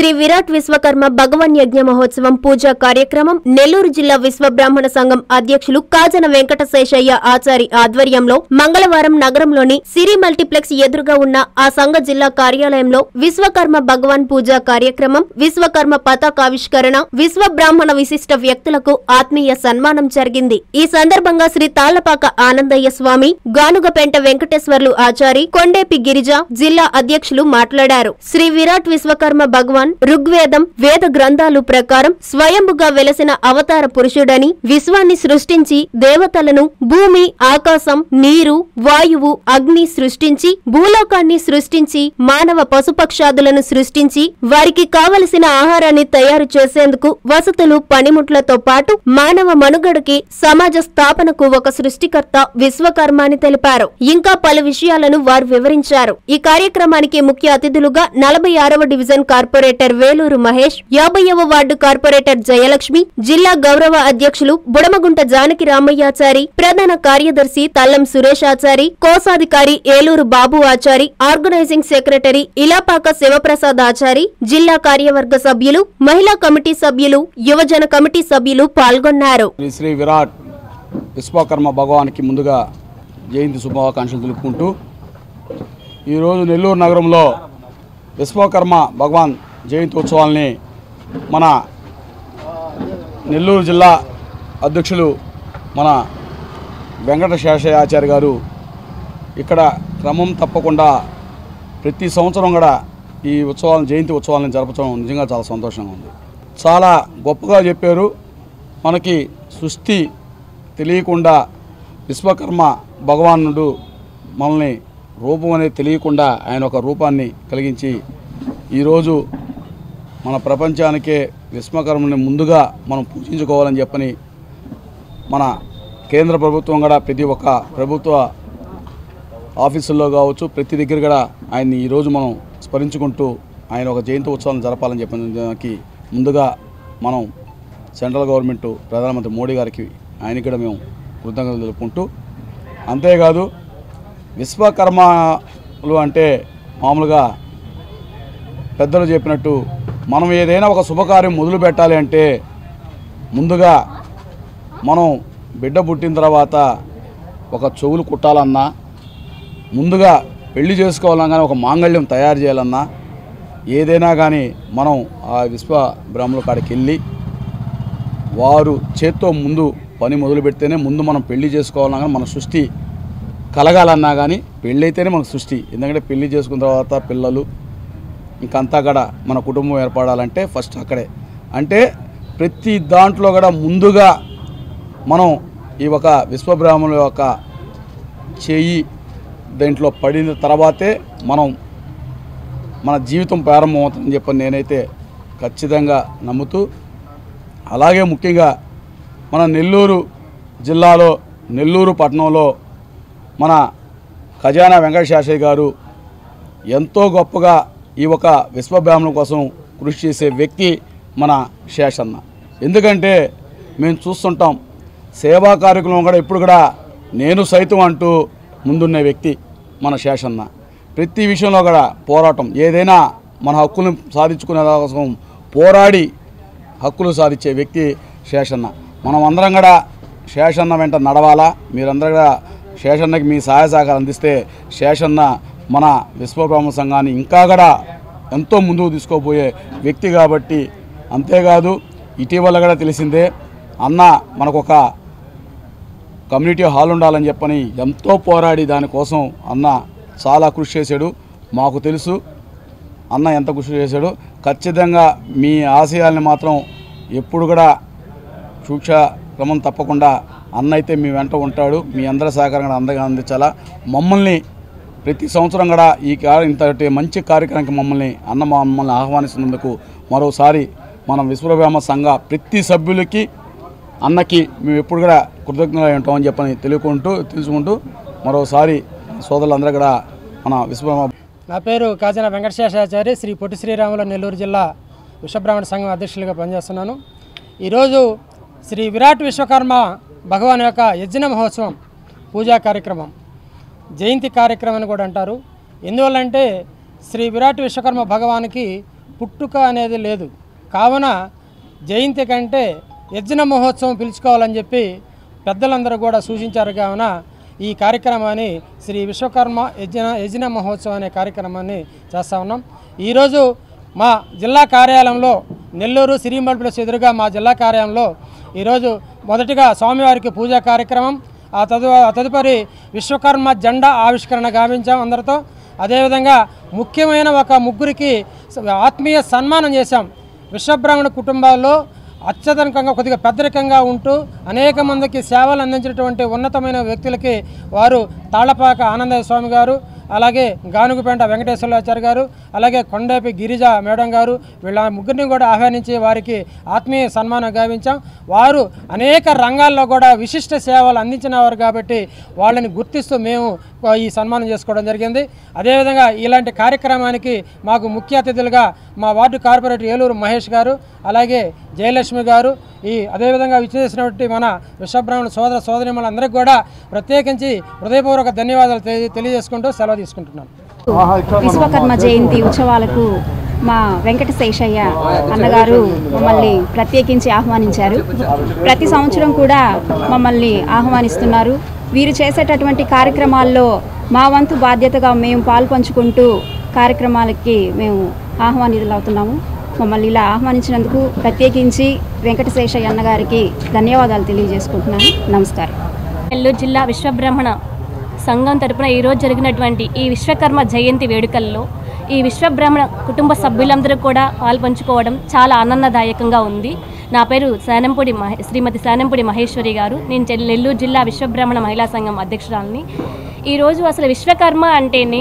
శ్రీ విరాట్ విశ్వకర్మ భగవన్ యజ్ఞ మహోత్సవం పూజా కార్యక్రమం నెల్లూరు జిల్లా విశ్వ బ్రాహ్మణ సంఘం అధ్యక్షులు కాజన వెంకట శేషయ్య ఆచారి ఆధ్వర్యంలో మంగళవారం నగరంలోని సిరి మల్టీప్లెక్స్ ఎదురుగా ఉన్న ఆ సంఘ జిల్లా కార్యాలయంలో విశ్వకర్మ భగవాన్ పూజా కార్యక్రమం విశ్వకర్మ పతాకావిష్కరణ విశ్వ బ్రాహ్మణ విశిష్ట వ్యక్తులకు ఆత్మీయ సన్మానం జరిగింది ఈ సందర్భంగా శ్రీ తాళ్లపాక ఆనందయ్య స్వామి గానుగపెంట వెంకటేశ్వర్లు ఆచారి కొండేపి గిరిజ జిల్లా అధ్యక్షులు మాట్లాడారు శ్రీ విరాట్ విశ్వకర్మ భగవాన్ ఋగ్వేదం వేద గ్రంథాలు ప్రకారం స్వయంభుగా వెలసిన అవతార పురుషుడని విశ్వాన్ని సృష్టించి దేవతలను భూమి ఆకాశం నీరు వాయువు అగ్ని సృష్టించి భూలోకాన్ని సృష్టించి మానవ పశుపక్షాదులను సృష్టించి వారికి కావలసిన ఆహారాన్ని తయారు చేసేందుకు వసతులు పనిముట్లతో పాటు మానవ మనుగడకి సమాజ స్థాపనకు ఒక సృష్టికర్త విశ్వకర్మ అని తెలిపారు ఇంకా పలు విషయాలను వారు వివరించారు ఈ కార్యక్రమానికి ముఖ్య అతిథులుగా నలభై ఆరవ డివిజన్ కార్పొరేటర్ వేలూరు మహేష్ యాభైవ వార్డు కార్పొరేటర్ జయలక్ష్మి జిల్లా గౌరవ అధ్యక్షులు బుడమగుంట జానకి రామయ్యాచారి ప్రధాన కార్యదర్శి తల్లం సురేష్ ఆచారి కోశాధికారి ఏలూరు బాబు ఆచారి ఆర్గనైజింగ్ సెక్రటరీ ఇలాపాక శివప్రసాద్ ఆచారి జిల్లా కార్యవర్గ సభ్యులు మహిళా కమిటీ సభ్యులు యువజన కమిటీ సభ్యులు పాల్గొన్నారు శ్రీ శ్రీ విరాట్ విశ్వకర్మ భగవానికి ముందుగా జయంతి శుభాకాంక్షలు తెలుపుకుంటూ ఈరోజు నెల్లూరు నగరంలో విశ్వకర్మ భగవాన్ జయంతి ఉత్సవాల్ని మన నెల్లూరు జిల్లా అధ్యక్షులు మన వెంకట శేషయాచార్య గారు ఇక్కడ క్రమం తప్పకుండా ప్రతి సంవత్సరం కూడా ఈ ఉత్సవాలను జయంతి ఉత్సవాలను జరపడం నిజంగా చాలా సంతోషంగా ఉంది చాలా గొప్పగా చెప్పారు మనకి సృష్టి తెలియకుండా విశ్వకర్మ భగవానుడు మనల్ని రూపం అనేది తెలియకుండా ఆయన ఒక రూపాన్ని కలిగించి ఈరోజు మన ప్రపంచానికే విశ్వకర్మని ముందుగా మనం పూజించుకోవాలని చెప్పని మన కేంద్ర ప్రభుత్వం కూడా ప్రతి ఒక్క ప్రభుత్వ ఆఫీసుల్లో కావచ్చు ప్రతి దగ్గర కూడా ఆయన్ని ఈరోజు మనం స్మరించుకుంటూ ఆయన ఒక జయంతి ఉత్సవాలను జరపాలని చెప్పిన దానికి ముందుగా మనం సెంట్రల్ గవర్నమెంట్ ప్రధానమంత్రి మోడీ గారికి ఆయనకి కూడా మేము కృతజ్ఞతలు తెలుపుకుంటూ అంతేకాదు విశ్వకర్మలు అంటే మామూలుగా పెద్దలు చెప్పినట్టు మనం ఏదైనా ఒక శుభకార్యం మొదలు పెట్టాలి అంటే ముందుగా మనం బిడ్డ పుట్టిన తర్వాత ఒక చెవులు కుట్టాలన్నా ముందుగా పెళ్లి చేసుకోవాలన్నా కానీ ఒక మాంగళ్యం తయారు చేయాలన్నా ఏదైనా కానీ మనం ఆ విశ్వ బ్రహ్మల కాడికి వెళ్ళి వారు చేత్తో ముందు పని మొదలు పెడితేనే ముందు మనం పెళ్లి చేసుకోవాలన్నా కానీ మన సృష్టి కలగాలన్నా కానీ పెళ్ళి అయితేనే మనకు సృష్టి ఎందుకంటే పెళ్లి చేసుకున్న తర్వాత పిల్లలు ఇంకంతా కూడా మన కుటుంబం ఏర్పడాలంటే ఫస్ట్ అక్కడే అంటే ప్రతి దాంట్లో కూడా ముందుగా మనం ఈ ఒక విశ్వబ్రాహ్మణుల యొక్క చేయి దాంట్లో పడిన తర్వాతే మనం మన జీవితం ప్రారంభమవుతుందని చెప్పని నేనైతే ఖచ్చితంగా నమ్ముతూ అలాగే ముఖ్యంగా మన నెల్లూరు జిల్లాలో నెల్లూరు పట్టణంలో మన ఖజానా వెంకటశాస్త్రి గారు ఎంతో గొప్పగా ఈ ఒక విశ్వబ్రాహ్మణం కోసం కృషి చేసే వ్యక్తి మన శేషన్న ఎందుకంటే మేము చూస్తుంటాం సేవా కార్యక్రమం కూడా ఇప్పుడు కూడా నేను సైతం అంటూ ముందున్న వ్యక్తి మన శేషన్న ప్రతి విషయంలో కూడా పోరాటం ఏదైనా మన హక్కులను సాధించుకునే కోసం పోరాడి హక్కులు సాధించే వ్యక్తి శేషన్న మనం అందరం కూడా శేషన్న వెంట నడవాలా మీరందరూ కూడా శేషన్నకి మీ సహాయ సహకారం అందిస్తే శేషన్న మన విశ్వబ్రహ్మ సంఘాన్ని ఇంకా కూడా ఎంతో ముందుకు తీసుకోబోయే వ్యక్తి కాబట్టి అంతేకాదు ఇటీవల కూడా తెలిసిందే అన్న మనకొక కమ్యూనిటీ హాల్ ఉండాలని చెప్పని ఎంతో పోరాడి దానికోసం అన్న చాలా కృషి చేశాడు మాకు తెలుసు అన్న ఎంత కృషి చేశాడు ఖచ్చితంగా మీ ఆశయాల్ని మాత్రం ఎప్పుడు కూడా సూక్ష క్రమం తప్పకుండా అన్న అయితే మీ వెంట ఉంటాడు మీ అందరి సహకారం కూడా అందరికీ అందించాలా మమ్మల్ని ప్రతి సంవత్సరం కూడా ఈ కా- ఇంతటి మంచి కార్యక్రమానికి మమ్మల్ని అన్న మమ్మల్ని ఆహ్వానిస్తున్నందుకు మరోసారి మనం విశ్వబ్రహ్మ సంఘ ప్రతి సభ్యులకి అన్నకి మేము ఎప్పుడు కూడా కృతజ్ఞతలు ఉంటామని చెప్పని తెలుసుకుంటూ తెలుసుకుంటూ మరోసారి సోదరులందరూ కూడా మన విశ్వబ్రహ్మ నా పేరు కాజన వెంకటశేషాచారి శ్రీ పొట్టి శ్రీరాములు నెల్లూరు జిల్లా విశ్వబ్రాహ్మణ సంఘం అధ్యక్షులుగా పనిచేస్తున్నాను ఈరోజు శ్రీ విరాట్ విశ్వకర్మ భగవాన్ యొక్క యజ్ఞ మహోత్సవం పూజా కార్యక్రమం జయంతి కార్యక్రమం అని కూడా అంటారు ఎందువల్లంటే శ్రీ విరాట్ విశ్వకర్మ భగవానికి పుట్టుక అనేది లేదు కావున జయంతి కంటే యజ్ఞ మహోత్సవం పిలుచుకోవాలని చెప్పి పెద్దలందరూ కూడా సూచించారు కావున ఈ కార్యక్రమాన్ని శ్రీ విశ్వకర్మ యజ్ఞ యజ్ఞ మహోత్సవం అనే కార్యక్రమాన్ని చేస్తా ఉన్నాం ఈరోజు మా జిల్లా కార్యాలయంలో నెల్లూరు సిరిమల్ ప్లస్ ఎదురుగా మా జిల్లా కార్యాలయంలో ఈరోజు మొదటిగా స్వామివారికి పూజా కార్యక్రమం ఆ తదు ఆ తదుపరి విశ్వకర్మ జెండా ఆవిష్కరణ గావించాం అందరితో అదేవిధంగా ముఖ్యమైన ఒక ముగ్గురికి స- ఆత్మీయ సన్మానం చేశాం విశ్వబ్రాహ్మణ కుటుంబాల్లో అత్యధికంగా కొద్దిగా పెద్దరికంగా ఉంటూ అనేక మందికి సేవలు అందించినటువంటి ఉన్నతమైన వ్యక్తులకి వారు తాళపాక ఆనందయ్య స్వామి గారు అలాగే గానుగుపేంట వెంకటేశ్వరాచార్య గారు అలాగే కొండేపి గిరిజ మేడం గారు వీళ్ళ ముగ్గురిని కూడా ఆహ్వానించి వారికి ఆత్మీయ సన్మానం గావించాం వారు అనేక రంగాల్లో కూడా విశిష్ట సేవలు అందించిన వారు కాబట్టి వాళ్ళని గుర్తిస్తూ మేము ఈ సన్మానం చేసుకోవడం జరిగింది అదేవిధంగా ఇలాంటి కార్యక్రమానికి మాకు ముఖ్య అతిథులుగా మా వార్డు కార్పొరేటర్ ఏలూరు మహేష్ గారు అలాగే జయలక్ష్మి గారు ఈ అదేవిధంగా విచ్చేసినటువంటి మన విశ్వబ్రాహ్మణ సోదర సోదరిమలందరికీ కూడా ప్రత్యేకించి హృదయపూర్వక ధన్యవాదాలు తెలియ- తెలియజేసుకుంటూ సెలవు తీసుకుంటున్నాను విశ్వకర్మ జయంతి ఉత్సవాలకు మా వెంకట శేషయ్య అన్నగారు మమ్మల్ని ప్రత్యేకించి ఆహ్వానించారు ప్రతి సంవత్సరం కూడా మమ్మల్ని ఆహ్వానిస్తున్నారు వీరు చేసేటటువంటి కార్యక్రమాల్లో మా వంతు బాధ్యతగా మేము పాల్పంచుకుంటూ కార్యక్రమాలకి మేము ఆహ్వానితులవుతున్నాము మమ్మల్ని ఇలా ఆహ్వానించినందుకు ప్రత్యేకించి వెంకటశేషయ్య అన్నగారికి ధన్యవాదాలు తెలియజేసుకుంటున్నాను నమస్కారం నెల్లూరు జిల్లా విశ్వబ్రహ్మణ సంఘం తరపున ఈరోజు జరిగినటువంటి ఈ విశ్వకర్మ జయంతి వేడుకల్లో ఈ విశ్వబ్రహ్మణ కుటుంబ సభ్యులందరూ కూడా పాల్పంచుకోవడం చాలా ఆనందదాయకంగా ఉంది నా పేరు శానంపూడి మహే శ్రీమతి శానంపూడి మహేశ్వరి గారు నేను చెల్- నెల్లూరు జిల్లా విశ్వబ్రహ్మణ మహిళా సంఘం అధ్యక్షురాలని ఈరోజు అసలు విశ్వకర్మ అంటేనే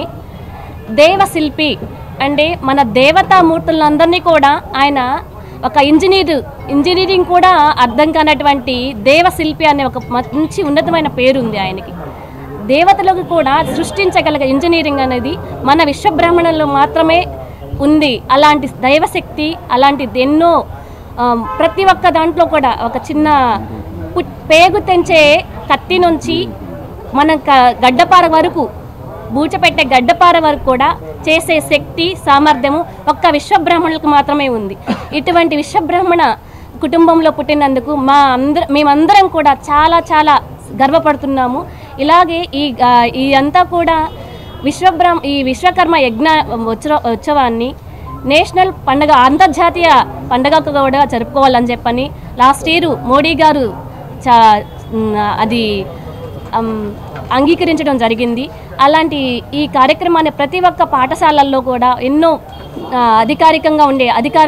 దేవశిల్పి అంటే మన దేవతామూర్తులందరినీ కూడా ఆయన ఒక ఇంజనీర్ ఇంజనీరింగ్ కూడా అర్థం కానటువంటి దేవశిల్పి అనే ఒక మంచి ఉన్నతమైన పేరు ఉంది ఆయనకి దేవతలకు కూడా సృష్టించగల ఇంజనీరింగ్ అనేది మన విశ్వబ్రాహ్మణంలో మాత్రమే ఉంది అలాంటి దైవశక్తి అలాంటిది ఎన్నో ఆ, ప్రతి ఒక్క దాంట్లో కూడా ఒక చిన్న పుట్- పేగు తెంచే కత్తి నుంచి మన క- గడ్డపార వరకు బూచపెట్టే గడ్డపార వరకు కూడా చేసే శక్తి సామర్థ్యము ఒక్క విశ్వబ్రాహ్మణులకు మాత్రమే ఉంది ఇటువంటి విశ్వబ్రాహ్మణ కుటుంబంలో పుట్టినందుకు మా అందర మేమందరం కూడా చాలా చాలా గర్వపడుతున్నాము ఇలాగే ఈ ఆ, ఈ అంతా కూడా విశ్వబ్రహ్మ ఈ విశ్వకర్మ యజ్ఞ ఉత్సవ ఉత్సవాన్ని నేషనల్ పండగ అంతర్జాతీయ పండగకు కూడా జరుపుకోవాలని చెప్పని లాస్ట్ ఇయర్ మోడీ గారు చా ఉమ్, అది అమ్, అంగీకరించడం జరిగింది అలాంటి ఈ కార్యక్రమాన్ని ప్రతి ఒక్క పాఠశాలల్లో కూడా ఎన్నో ఆ, అధికారికంగా ఉండే అధికార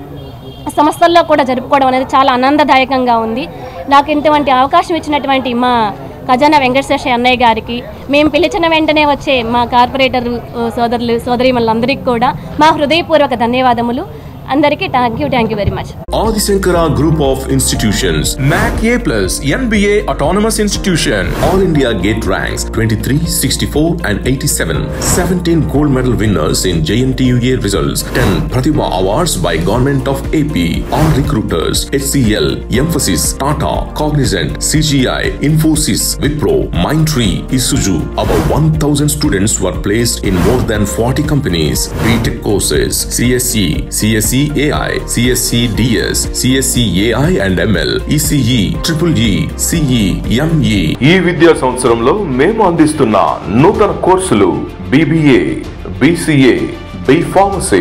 సంస్థల్లో కూడా జరుపుకోవడం అనేది చాలా ఆనందదాయకంగా ఉంది నాకు ఇటువంటి అవకాశం ఇచ్చినటువంటి మా ఖజానా వెంకటేశ్వర అన్నయ్య గారికి మేము పిలిచిన వెంటనే వచ్చే మా కార్పొరేటర్ ఆ, సోదరులు సోదరీమణులందరికీ కూడా మా హృదయపూర్వక ధన్యవాదములు అందరికీ thank you thank you very much Adisankara Group of Institutions, MAC A Plus, NBA Autonomous Institution, All India Gate Ranks 23, 64, and 87. 17 gold medal winners in JNTUA results. 10 Pratibha Awards by Government of AP. All recruiters, HCL, Emphasis, Tata, Cognizant, CGI, Infosys, Wipro, Mindtree, Isuzu. About 1000 students were placed in more than 40 companies. BTech courses, CSE, CSE AI, CSE DS, CSE AI and ML, ECE, Triple E, CE, ME. ఈ విద్యా సంవత్సరంలో మేము అందిస్తున్న నూతన కోర్సులు BBA BCA B pharmacy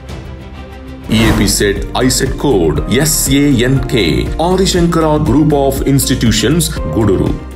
EAP set ISET code SANK Adi Shankara Group of Institutions Guduru